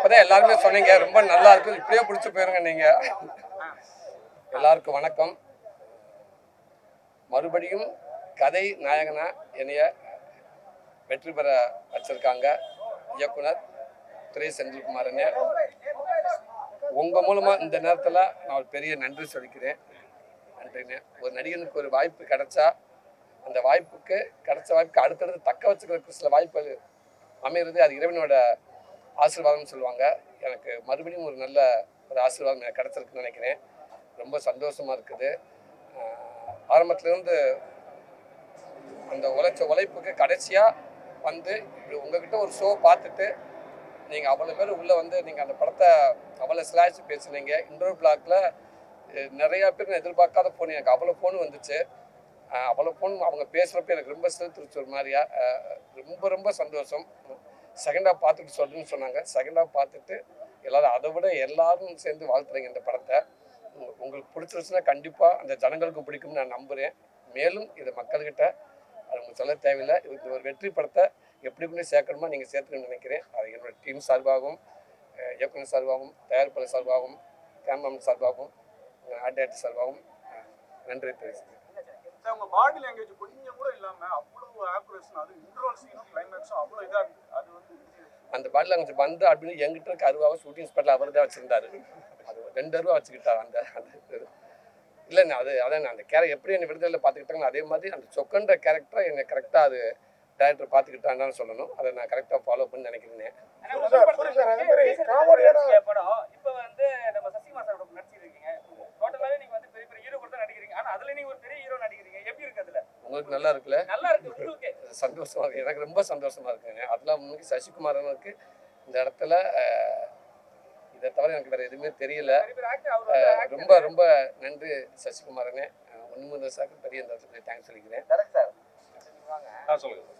இப்பதான் எல்லாருமே சொன்னீங்க ரொம்ப நல்லா இருக்கு இப்படியே பிடிச்சி போயிருங்க நீங்க எல்லாருக்கும் வணக்கம் மறுபடியும் கதை நாயகனா என்னைய வெற்றி பெற வச்சிருக்காங்க இயக்குனர் திரை செந்தில்குமார் அண்ணே உங்க மூலமா இந்த நேரத்துல நான் ஒரு பெரிய நன்றி சொல்லிக்கிறேன் நன்றிண்ணே ஒரு நடிகனுக்கு ஒரு வாய்ப்பு கிடைச்சா அந்த வாய்ப்புக்கு கிடைச்ச வாய்ப்புக்கு அடுத்தடுத்து தக்க வச்சுக்கிறதுக்கு சில வாய்ப்புகள் அமைகிறது அது இறைவனோட ஆசீர்வாதம்னு சொல்லுவாங்க எனக்கு மறுபடியும் ஒரு நல்ல ஒரு ஆசீர்வாதம் எனக்கு கிடைச்சிருக்குன்னு நினைக்கிறேன் ரொம்ப சந்தோஷமா இருக்குது ஆஹ் ஆரம்பத்திலேருந்து அந்த உழைச்ச உழைப்புக்கு கடைசியாக வந்து இப்படி உங்ககிட்ட ஒரு ஷோ பார்த்துட்டு நீங்கள் அவ்வளோ பேர் உள்ளே வந்து நீங்கள் அந்த படத்தை அவ்வளோ ஸ்லாஷ் பேசுனீங்க இன்டோர் பிளாக்ல நிறையா பேர் நான் எதிர்பார்க்காத ஃபோன் எனக்கு அவ்வளோ ஃபோன் வந்துச்சு ஆஹ் அவ்வளோ ஃபோன் அவங்க பேசுகிறப்ப எனக்கு ரொம்ப செலுத்துருச்சு ஒரு மாதிரியா ஆஹ் ரொம்ப ரொம்ப சந்தோஷம் செகண்ட் ஹாஃப் பார்த்துட்டு சொல்லுன்னு சொன்னாங்க செகண்ட் ஹாஃப் பார்த்துட்டு எல்லாரும் அதை விட எல்லாரும் சேர்ந்து வாழ்த்துறீங்க இந்த படத்தை உங்க- உங்களுக்கு பிடிச்சிருச்சுன்னா கண்டிப்பாக அந்த ஜனங்களுக்கு பிடிக்கும்னு நான் நம்புகிறேன் மேலும் இது மக்கள்கிட்ட அது உங்களுக்கு சொல்ல தேவையில்லை இது ஒரு வெற்றி படத்தை எப்படி எப்படி சேர்க்கணுமோ நீங்கள் சேர்த்துக்கணும்னு நினைக்கிறேன் அது என்னோட டீம் சார்பாகவும் அஹ் இயக்குனர் சார்பாகவும் தயாரிப்பாளர் சார்பாகவும் கேமராமேன் சார்பாகவும் ஆர்ட் டேரக்டர் சார்பாகவும் அஹ் நன்றி தெரிவிச்சுக்கிறேன் சார் உங்க பாடி லாங்குவேஜ் கொஞ்சம் கூட இல்லாம அவ்வளவு ஆக்குரேஷன் அது இன்ட்ரோல் சீனும் கிளைமேக்ஸும் அவ்வளவு இதா இருக்கு அது வந்து அந்த பாட்டில் கொஞ்சம் வந்து அப்படின்னு எங்கிட்ட இருக்க அருவாவை ஷூட்டிங் ஸ்பாட்டில் அவர் தான் வச்சுருந்தாரு அது ஒரு ரெண்டு அருவா வச்சுக்கிட்டார் அந்த அந்த இது. இல்லைண்ணே அது அதான் அந்த கேரக்டர் எப்படி என்னை விடுதலையில் பார்த்துக்கிட்டாங்களோ அதே மாதிரி அந்த சொக்கன்ற கேரக்டரை என்னை கரெக்டாக அது டேரக்டர் பார்த்துக்கிட்டான்னு சொல்லணும் அதை நான் கரெக்டாக ஃபாலோ பண்ணி நினைக்கிறேன் ஆனா சரி முதல் சார், படத்துல சரி சார், அதே வந்து மாதிரி recent காமெடியான- நடிச்ச படம் இப்ப வந்து நம்ம சசிகுமார் சார் கூட நடிச்சிருக்கீங்க டோட்டலாவே நீங்க வந்து பெரிய பெரிய ஹீரோ கூட தான் நடிக்கிறீங்க ஆனா அதுல நீங்க ஒரு பெரிய ஹீரோ நடிக்கிறீங்க எப்படி இருக்கு அதுல உங்களுக்கு நல்லா இருக்குல்ல நல்லா இருக்கு உங்களுக்கு சந்தோஷமா இருக்கு எனக்கு ரொம்ப சந்தோஷமா இருக்குங்க அதெல்லாம் முன்னாடி சசிகுமாரனுக்கு இந்த இடத்துல அஹ், இதை தவிர எனக்கு வேற எதுவுமே தெரியல பெரிய பெரிய ஆக்டர் அவர் வந்து அஹ், actor. ரொம்ப ரொம்ப நன்றி சசிகுமாரனே ஒன்று சாக்கு பெரிய இந்த இடத்துல தேங்க்ஸ் சொல்லிக்கிறேன் கரெக்ட் சார் வாங்க ஆ சொல்லுங்க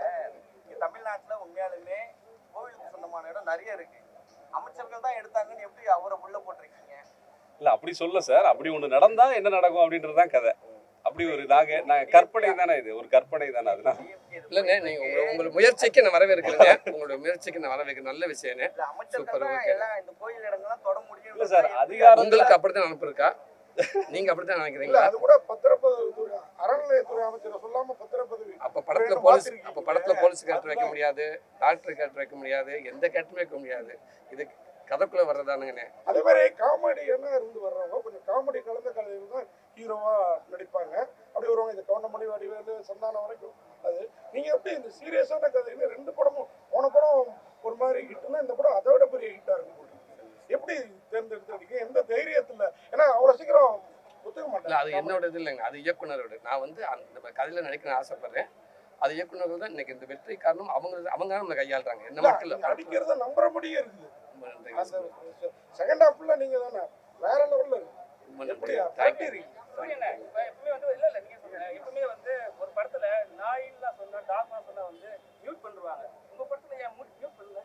இங்க தமிழ்நாட்டுல உண்மையாலுமே கோவிலுக்கு சொந்தமான இடம் நிறைய இருக்கு அமைச்சர்கள் தான் எடுத்தாங்கன்னு எப்படி அவரை உள்ள போட்டிருக்கீங்க இல்ல அப்படி சொல்ல சார் அப்படி ஒண்ணு நடந்தா என்ன நடக்கும் அப்படின்றது தான் கதை அப்படி ஒரு நாங்க நாங்க கற்பனை தானே இது ஒரு கற்பனை தானே அதெல்லாம் இல்லைண்ணே நீங்கள் உங்கள் உங்கள் முயற்சிக்கு நான் வரவேற்கிறேங்க உங்களுடைய முயற்சிக்கு நான் வரவேற்கிறேன் நல்ல விஷயம்ண்ணே இல்ல அமைச்சர்கள் Super, தான் okay. எல்லாம் இந்த கோயில் இடங்கள்லாம் தொட முடியும் இல்ல சார் அதிகாரம் உங்களுக்கு அப்படித்தான் அனுப்பியிருக்கா நீங்க அப்படித்தான் இல்ல நினைக்கிறீங்களா அது கூட பத்திரப்பதிவுத்துறை அறநிலையத்துறை அமைச்சரை சொல்லாம பத்திரப்பதிவு அப்ப படத்துல வேணும், போலீஸ் பார்த்திருக்கீங்க. அப்ப படத்துல போலீஸ் கேரக்டர் வைக்க முடியாது டாக்டர் கேரக்டர் வைக்க முடியாது எந்த கேரக்டருமே வைக்க முடியாது இது கதைக்குள்ள வர்றதானுங்கண்ணே அதே மாதிரி காமெடியான இருந்து வர்றவங்க கொஞ்சம் காமெடி கலந்த கலையில் தான் ஹீரோவா நடிப்பாங்க அப்படி வருவாங்க இந்த கவுண்டமணி வடிவேலு சந்தானம் வரைக்கும் அது நீங்க எப்படி இந்த சீரியஸான கதை இன்னும் ரெண்டு படமும் போன படம் ஒரு மாதிரி ஹிட்னா இந்த படம் அதை விட பெரிய ஹிட்டா இருக்கும் போல. எப்படி தேர்ந்தெடுத்தீங்க எந்த தைரியத்துல ஏன்னா அவ்வளவு சீக்கிரம் ஒத்துக்க இல்ல மாட்டேன் அது என்னோட இது இல்லைங்க அது இயக்குனரோட நான் வந்து அந்த கதையில நடிக்கணும்னு ஆசைப்படுறேன் அது இயக்குனர்கள் தான் இன்னைக்கு இந்த வெற்றி காரணம் அவங்க அவங்க தான் நம்மளை கையாளுறாங்க என்ன மட்டும் இல்ல படத்துல நடிக்கிறத நம்புற முடியே இருக்குது ரொம்ப நன்றிங்க அந்த செகண்ட் ஹாஃப்ல நீங்க தானே வேற லெவல்ல இருக்கு ரொம்ப எப்படி நன்றி தேங்க்யூ தேங்க்யூ சூரியனே, இப்ப எப்பவுமே வந்து இல்ல இல்ல நீங்க சொல்லுங்க எப்பவுமே வந்து ஒரு படத்துல நாயின்லாம் சொன்னா டாக்லாம் சொன்னா வந்து மியூட் பண்ணிருவாங்க உங்க படத்துல ஏன் மியூட் பண்ணல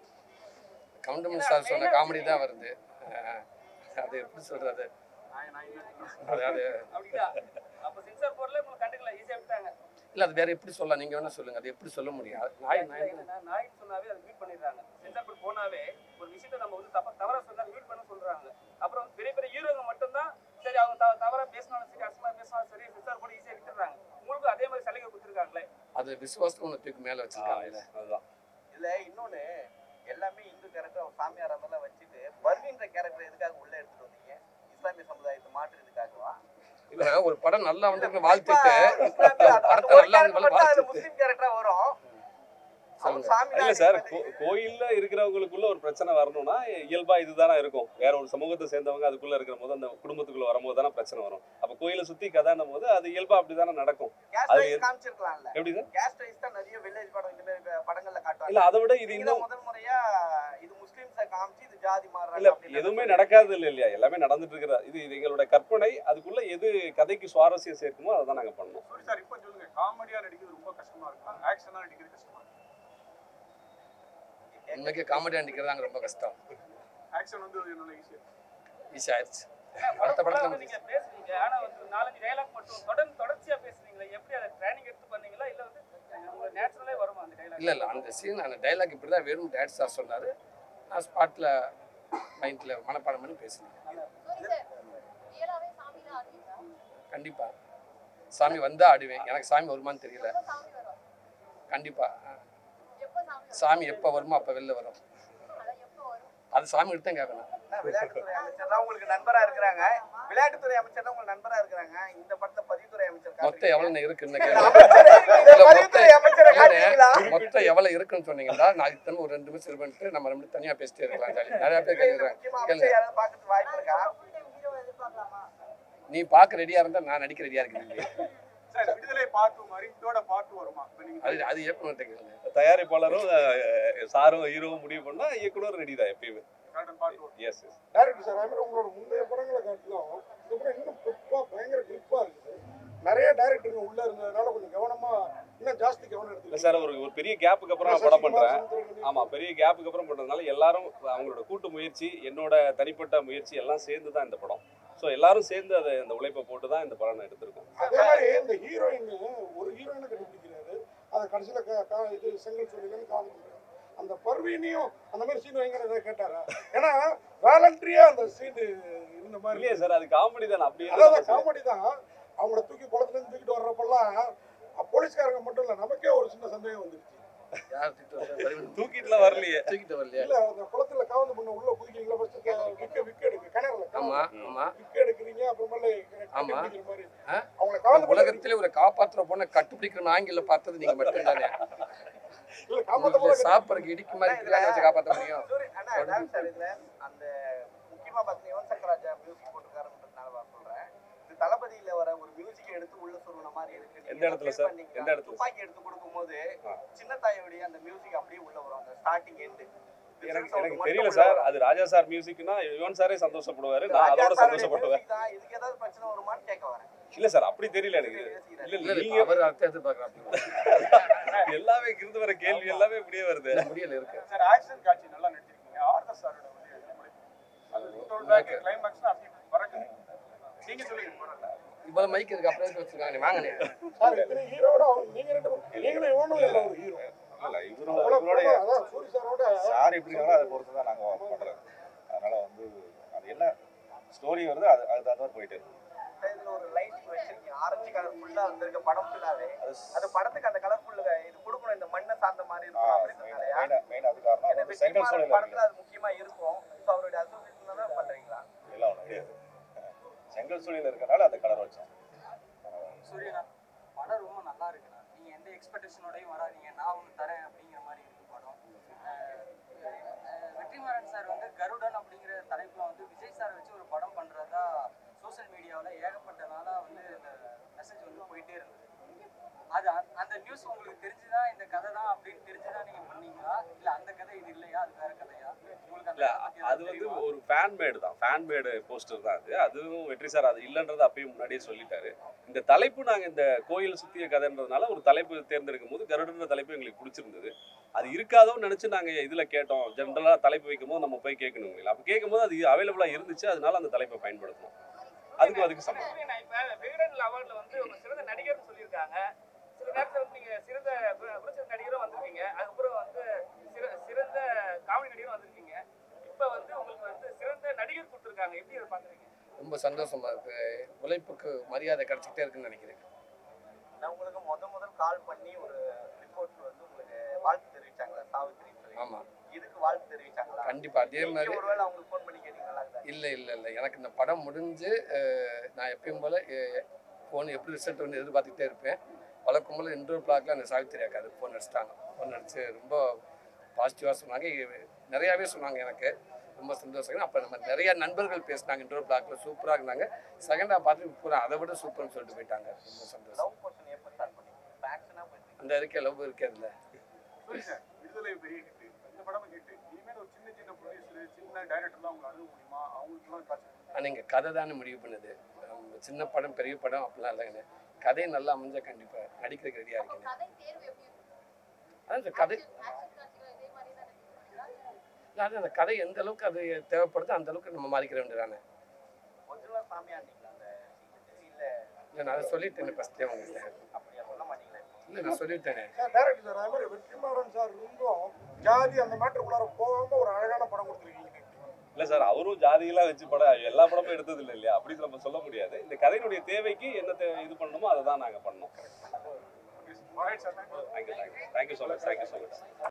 கவுண்டமணி சார் சொன்ன காமெடி தான் வருது அஹ், அது எப்படி சொல்றது அதாவது அப்படியா அப்ப சென்சார் போர்ட்ல உங்களுக்கு கண்டுக்கல ஈஸியா விட்டாங்க இல்ல அது வேற எப்படி சொல்லலாம் நீங்க வேணா சொல்லுங்க அது எப்படி சொல்ல முடியும் அது நாய் நாய் என்னன்னா, நாயின்னு சொன்னாவே அதை மியூட் பண்ணிடுறாங்க சென்சார் போர்ட் போனாவே ஒரு விஷயத்தை நம்ம வந்து தப்ப தவறா சொன்னா மியூட் பண்ண சொல்றாங்க அப்புறம் வந்து பெரிய பெரிய ஹீரோங்க மட்டும்தான் சரி அவங்க த- தவறா பேசினாலும் சரி அசமா பேசினாலும் சரி சென்சார் போர்டு ஈஸியா விட்டுறாங்க உங்களுக்கு அதே மாதிரி சலுகை கொடுத்துருக்காங்களே அது விசுவாசம் ஒன்று தூக்கி மேல வச்சிருக்காங்க அதுதான் இதுல இன்னொன்னு எல்லாமே இந்து கேரக்டர் சாமியார் அதெல்லாம் வச்சுட்டு பர்வீன்ற கேரக்டர் எதுக்காக உள்ள எடுத்துட்டு வந்தீங்க இஸ்லாமிய சமுதாயத்தை மாற்றுறதுக்காகவா இல்ல ஒரு படம் நல்லா வந்து வாழ்த்துட்டு இஸ்லாமிய- அது- அது படத்தை ஒரு நல்லா character வந்து மட்டும் அதுல வாழ்த்துட்டு முஸ்லீம் கேரக்டரா வரும் அவன் சொல்லுங்க. சாமி இல்ல சார் கோ- கோயில்ல இருக்கிறவங்களுக்குள்ள ஒரு பிரச்சனை வரணும்னா இயல்பா இதுதானே இருக்கும் வேற ஒரு சமூகத்தை சேர்ந்தவங்க அதுக்குள்ள இருக்கிற போது அந்த குடும்பத்துக்குள்ள வரும்போது தானே பிரச்சனை வரும் அப்ப கோயிலை சுத்தி கதான போது அது இயல்பா அப்படிதானே நடக்கும் கேஸ்ட் அது வைஸ் எது- காமிச்சிருக்கலாம்ல எப்படி சார் கேஸ்ட் வைஸ் தான் நிறைய வில்லேஜ் படம் இந்த மாதிரி படங்கள்ல இல்ல காட்டுவாங்க அதை விட இது நீங்க இன்னும் தான் முதல் முறையா இது முஸ்லிம்ஸ காமிச்சு இது ஜாதி இல்ல மாறுறாங்க எதுவுமே நடக்காது இல்ல இல்லையா எல்லாமே நடந்துட்டு இருக்கிற இது இது எங்களோட கற்பனை அதுக்குள்ள எது கதைக்கு சுவாரஸ்யம் சேர்க்குமோ அதை தான் நாங்க பண்ணோம் சூரி சார் இப்போ சொல்லுங்க காமெடியா நடிக்கிறது ரொம்ப கஷ்டமா இருக்கா ஆக்ஷனா நடிக்கிறது கஷ்டமா இருக்கு இன்னைக்கு காமெடி அடிக்கிறதாங்க ரொம்ப கஷ்டம் ஆக்ஷன் வந்து நல்லா ஈஸியா ஈஸி ஆயிடுச்சு படம் அடுத்த படத்துல வந்து நீங்க பேசுறீங்க ஆனா வந்து நாலஞ்சு டைலாக் மட்டும் தொடர்ந்து தொடர்ச்சியா பேசுறீங்களா எப்படி அதை ட்ரைனிங் எடுத்து பண்ணீங்களா இல்ல வந்து உங்களுக்கு நேச்சுரலே வருமா அந்த டைலாக் இல்ல இல்ல அந்த சீன் அந்த டைலாக் இப்படிதான் வெறும் டேட் சார் சொன்னாரு நான் ஸ்பாட்டில் மைண்டில் மனப்பாடம் பண்ணி பேசுனேன் ரியலாவே சாமிலாம் ஆடுவீங்களா கண்டிப்பாக சாமி வந்தால் ஆடுவேன் எனக்கு சாமி வருமான்னு தெரியல எப்போ சாமி வரும் கண்டிப்பாக எப்போ சாமி வரும் சாமி எப்போ வருமோ அப்போ வெளில வரும் அதான் எப்போ வரும் அது சாமி கிட்ட தான் கேட்கணும் ஆனா விளையாட்டுத்துறை அமைச்சர்லாம் உங்களுக்கு நண்பரா இருக்கிறாங்க விளையாட்டுத்துறை அமைச்சர்லாம் உங்களுக்கு நண்பரா இருக்கிறாங்க இந்த படத்தை பதிவுத்துறை அமைச்சர் மொத்தம் எவ்வளோ இருக்குன்னு கேட்க இந்த இல்ல, பதிவுத்துறை அமைச்சரை இல்ல, காட்டுறீங்களா மொத்தம் எவ்வளோ இருக்குன்னு சொன்னீங்கன்னா நான் இத்தனை ஒரு ரெண்டு நிமிஷம் இது பண்ணிட்டு நம்ம ரெண்டு தனியாக பேசிட்டே இருக்கலாம் ஜாலி நிறையா பேர் கேட்குறேன் முக்கியமா கேளுங்க. அமைச்சர் யாராவது பார்க்கறதுக்கு வாய்ப்பு இருக்கா நீ பார்க்க ரெடியாக இருந்தால் நான் நடிக்க ரெடியாக இருக்கேன் சார் விடுதலை பார்த்து மாதிரி இதோட பார்த்து வருமா இப்ப நீங்க அது அது இயக்குனர்கிட்ட கேளுங்க தயாரிப்பாளரும் அஹ், சாரும் ஹீரோவும் முடிவு பண்ணா இயக்குனர் ரெடி தான் எப்பயுமே கரெக்டாக பார்த்து வரும் எஸ் எஸ் டேரக்டர் சார் அதுமாதிரி உங்களோட முந்தைய படங்களை காட்டிலும் இந்த படம் இன்னும் கிளிப்பாக பயங்கர கிளிப்பாக இருக்குது நிறைய டேரக்டருங்க உள்ள இருந்ததுனால கொஞ்சம் கவனமா இன்னும் ஜாஸ்தி கவனம் இல்ல எடுத்துக்கலாம் சார் ஒரு ஒரு பெரிய கேப்புக்கு அப்புறம் நான் படம் பண்றேன் ஆமா பெரிய கேப்புக்கு அப்புறம் பண்றதுனால எல்லாரும் அவங்களோட கூட்டு முயற்சி என்னோட தனிப்பட்ட முயற்சி எல்லாம் சேர்ந்து தான் இந்த படம் ஸோ எல்லாரும் சேர்ந்து அதை அந்த உழைப்பை போட்டு தான் இந்த படம் நான் எடுத்திருக்கோம் அதே மாதிரி இந்த ஹீரோயின் ஒரு ஹீரோயினை கண்டுபிடிக்கிறாரு அதை கடைசியில க- க- இது செங்கல் சொல்லிலன்னு காமிக்கிறாரு அந்த பர்வீனியும் அந்த மாதிரி சீன் வைங்கிற ஏதாவது கேட்டாரா ஏன்னா வாலண்டரியா அந்த சீன் இருந்த மாதிரி இல்லையே சார் அது காமெடி தானே அப்படி அதாவது இல்லை காமெடி தான் அவங்கள தூக்கி குளத்துல இருந்து தூக்கிட்டு வர்றப்பெல்லாம் அ, போலீஸ்காரங்க மட்டும் இல்ல நமக்கே ஒரு சின்ன சந்தேகம் வந்துருச்சு யார் திட்டு வந்தா பரிவு- தூக்கிட்டுலாம் வரலையே தூக்கிட்டு வரலையா இல்ல அந்த குளத்துல காவந்து பண்ண உள்ள குதிக்கிறீங்களா ஃபர்ஸ்ட் விக்க விக்க எடுக்க கிணறுல ஆமா ஆமா விக்க எடுக்கிறீங்க அப்புறமேல ஆமா. கட்டி மாதிரி ஆ? அவங்கள காவந்து பண்ண உலகத்திலே ஒரு காப்பாற்றுற பொண்ணை கட்டுப்பிடிக்கிற ஆங்கில பார்த்தது நீங்க மட்டும் தானே இல்ல காப்பாத்த போல சாப்பிட்றதுக்கு இடிக்கு மாதிரி பிரியாணி வச்சு காப்பாற்ற முடியும் சூரி அண்ணா அதான் சார் இதுல அந்த முக்கியமா பாத்தீங்கன்னா யுவன் சங்கர் ராஜா மியூசிக் போட்டிருக்காருன்றதுனால நான் சொல்றேன் இது தளபதியில வர ஒரு மியூசிக் எடுத்து உள்ள சொல்லுன மாதிரி இருக்கு நீங்க எந்த இடத்துல play சார்? பண்ணீங்களா? எந்த இடத்துல? துப்பாக்கி எடுத்து கொடுக்கும்போது ஆ. சின்ன தாயோடைய அந்த மியூசிக் அப்படியே உள்ள வரும் அந்த ஸ்டார்டிங் எண்டு எனக்கு எனக்கு தெரியல சார் அது ராஜா சார் மியூசிக்னா யுவன் சாரே சந்தோஷப்படுவாரு நான் அதோட சந்தோஷப்படுவேன் இதுக்கு ஏதாவது பிரச்சனை வருமான்னு கேட்க வரேன் இல்ல சார் அப்படி தெரியல எனக்கு இல்ல இல்ல இல்ல இல்ல நீங்க இப்ப அவர் அர்த்தம் எதிர்பார்க்கலாம் எல்லாமே இருந்து வர கேள்வி எல்லாமே இப்படியே வருது முடியல இருக்கு சார் ஆக்ஷன் காட்சி நல்லா நடிச்சிருக்கீங்க ஆர்தர் சாரோட வந்து அது டோல் பேக் கிளைமேக்ஸ் அப்படியே பறக்குது நீங்க சொல்லுங்க பரவாயில்ல இவ்வளவு மைக் இருக்கு அப்புறம் எதுக்கு வச்சிருக்காங்க வாங்கனே சார் இத்தனை ஹீரோட அவங்க நீங்க ரெண்டு பேரும் நீங்களும் இவனும் இல்ல ஒரு ஹீரோ இல்ல இவரு அவ்வளவு இவருடைய படம், அதான் சூரி சாரோட சார் எப்படி இருக்காங்களோ அதை பொறுத்து தான் நாங்கள் பண்றது அதனால வந்து அது என்ன ஸ்டோரி வருது அது அது தகுந்த போயிட்டு இருக்கு இதுல ஒரு லைட்டிங் வச்சிருக்கீங்க ஆரஞ்சு கலர் ஃபுல்லா வந்திருக்க படம் ஃபுல்லாவே அது அந்த படத்துக்கு அந்த கலர் ஃபுல்லு இது கொடுக்கணும் இந்த மண்ணை சார்ந்த மாதிரி ஆ, இருக்கும் அப்படின்றதுனாலயா மெயின் மெயின் அது காரணம் அது ஏன்னா வந்து செங்கல் வெற்றிமாறன் சூழல் படத்துல அது முக்கியமா இருக்கும் ஸோ அவருடைய அசோசியேஷன் தான் பண்றீங்களா எல்லாம் ஒன்றும் கிடையாது செங்கல் சூழல் இருக்கனால அந்த கலர் வச்சோம் சூரியனா படம் ரொம்ப நல்லா இருக்குண்ணா நீங்க எந்த எக்ஸ்பெக்டேஷனோடயும் வராதீங்க நான் ஒன்று தரேன் அப்படிங்கிற மாதிரி இருக்கு படம் அஹ் அஹ் வெற்றிமாறன் சார் வந்து கருடன் அப்படிங்கிற தலைப்புல வந்து விஜய் சார் வச்சு ஒரு படம் பண்றதா சோஷியல் மீடியாவில் ஏகப்பட்ட நாளா வந்து இந்த மெசேஜ் வந்து போயிட்டே இருந்தது அது அந்த- அந்த நியூஸ் உங்களுக்கு தெரிஞ்சுதான் இந்த கதை தான் அப்படின்னு தெரிஞ்சுதான் நீங்க பண்ணீங்களா இல்ல அந்த கதை இது இல்லையா அது வேற கதையா உங்களுக்கு அந்த இல்ல கதை பத்தி அது ஏதாவது வந்து தெரியுமா? ஒரு ஃபேன் மேடு தான் ஃபேன் மேடு போஸ்டர் தான் அது அதுவும் வெற்றி சார் அது இல்லைன்றது அப்பயும் முன்னாடியே சொல்லிட்டாரு இந்த தலைப்பு நாங்க இந்த கோயில் சுத்திய கதைன்றதுனால ஒரு தலைப்பு தேர்ந்தெடுக்கும் போது கருடன்ற தலைப்பு எங்களுக்கு பிடிச்சிருந்தது அது இருக்காதோன்னு நினைச்சு நாங்க இதுல கேட்டோம் ஜென்ரலா தலைப்பு வைக்கும் போது நம்ம போய் கேட்கணும் இல்லைங்களா அப்ப கேட்கும்போது அது அவைலபிளா இருந்துச்சு அதனால அந்த தலைப்பை பயன்படுத்தணும் அதுக்கும் அதுக்கு சம்பந்தம் நான் இப்ப விகடன் அவார்ட்ல வந்து ஒரு சிறந்த நடிகர்னு சொல்லியிருக்காங்க சில நேரத்துல வந்து நீங்க சிறந்த வி- விருச்ச நடிகரும் வந்திருக்கீங்க அதுக்கப்புறம் வந்து சிற- சிறந்த காமெடி நடிகரும் வந்திருக்கீங்க இப்ப வந்து உங்களுக்கு வந்து சிறந்த நடிகர் கொடுத்துருக்காங்க எப்படி அதை பாக்குறீங்க ரொம்ப சந்தோஷமா இருக்கு உழைப்புக்கு மரியாதை கிடைச்சிக்கிட்டே இருக்குன்னு நினைக்கிறேன் நான் உங்களுக்கு முத முதல் கால் பண்ணி ஒரு ரிப்போர்ட் வந்து உங்களுக்கு வாழ்த்து தெரிவிச்சாங்களா சாவித்திரின்னு சொல்லி ஆமா இதுக்கு வாழ்த்து தெரிவிச்சாங்களா கண்டிப்பா அதே நீங்க மாதிரி ஒருவேளை அவங்களுக்கு ஃபோன் பண்ணி கேட்டீங்களா இல்லை இல்லை இல்லை எனக்கு இந்த படம் முடிஞ்சு அஹ், நான் எப்பயும் போல் ஃபோன் எப்படி ரிசல்ட் வந்து எதிர்பார்த்துக்கிட்டே இருப்பேன் வழக்கம் போல் இன்டோர் பிளாக்ல அந்த சாவித்திரி அக்கா அது ஃபோன் அடிச்சிட்டாங்க ஃபோன் அடிச்சு ரொம்ப பாசிட்டிவாக சொன்னாங்க இ- நிறையாவே சொன்னாங்க எனக்கு ரொம்ப சந்தோஷம் அப்போ நம்ம நிறைய நண்பர்கள் பேசினாங்க இன்டோர் பிளாக்ல சூப்பராக இருந்தாங்க செகண்டாக பார்த்துட்டு பூரா அதை விட சூப்பர்னு சொல்லிட்டு போயிட்டாங்க ரொம்ப சந்தோஷம் லவ் போர்ஷன் எப்போ ஸ்டார்ட் பண்ணீங்க ஆக்ஷனா போயிட்டு அந்த இருக்கே லவ் இருக்கே அதில் சரி சார் விடுதலை பெரிய ஹிட் இந்த படமும் ஹிட் இனிமேல் ஒரு சின்ன சின்ன ப்ரொடியூசர் சின்ன டைரக்டர்லாம் அவங்க அணுக முடியுமா அவங்களுக்குலாம் காட்சி ஆனால் இங்கே கதை தானே முடிவு பண்ணுது நம்ம சின்ன படம் பெரிய படம் அப்படிலாம் இல்லைங்கண்ணே கதை நல்லா அமைஞ்சா கண்டிப்பாக நடிக்கிறதுக்கு ரெடியாக அப்போ இருக்கேன் கதை தேர்வு எப்படி இருக்கும் அதான் இந்த கதை ஆக்ஷன் காட்சிகள் இதே மாதிரி தான் நடிக்கிறீங்களா இல்ல, அது அந்த கதை எந்த அளவுக்கு அது தேவைப்படுதோ அந்த அளவுக்கு நம்ம மாறிக்கிற வேண்டியதானே ஒரிஜினல் சாமியாண்டிங்களா அந்த சீனுக்கு இல்ல இல்லை நான் அதை சொல்லிட்டேன் ஃபஸ்ட்டே உங்ககிட்ட அப்படியா சொல்ல மாட்டீங்களா இப்போ? இல்லை நான் சொல்லிட்டேனே சார் டேரக்டர் சார் அது மாதிரி வெற்றிமாறன் சார் இருந்தும் ஜாதி அந்த மேட்டருக்குள்ளார போகாம ஒரு அழகான படம் கொடுத்துருக்கீங்க இல்ல சார் அவரும் ஜாதியெல்லாம் வச்சு படம் எல்லா படமும் எடுத்தது இல்லை இல்லையா அப்படி நம்ம சொல்ல முடியாது இந்த கதையினுடைய தேவைக்கு என்ன தே- இது பண்ணணுமோ அதை தான் நாங்க பண்ணோம் Alright, sir. Thank you. Thank you thank you thank you so much thank you so much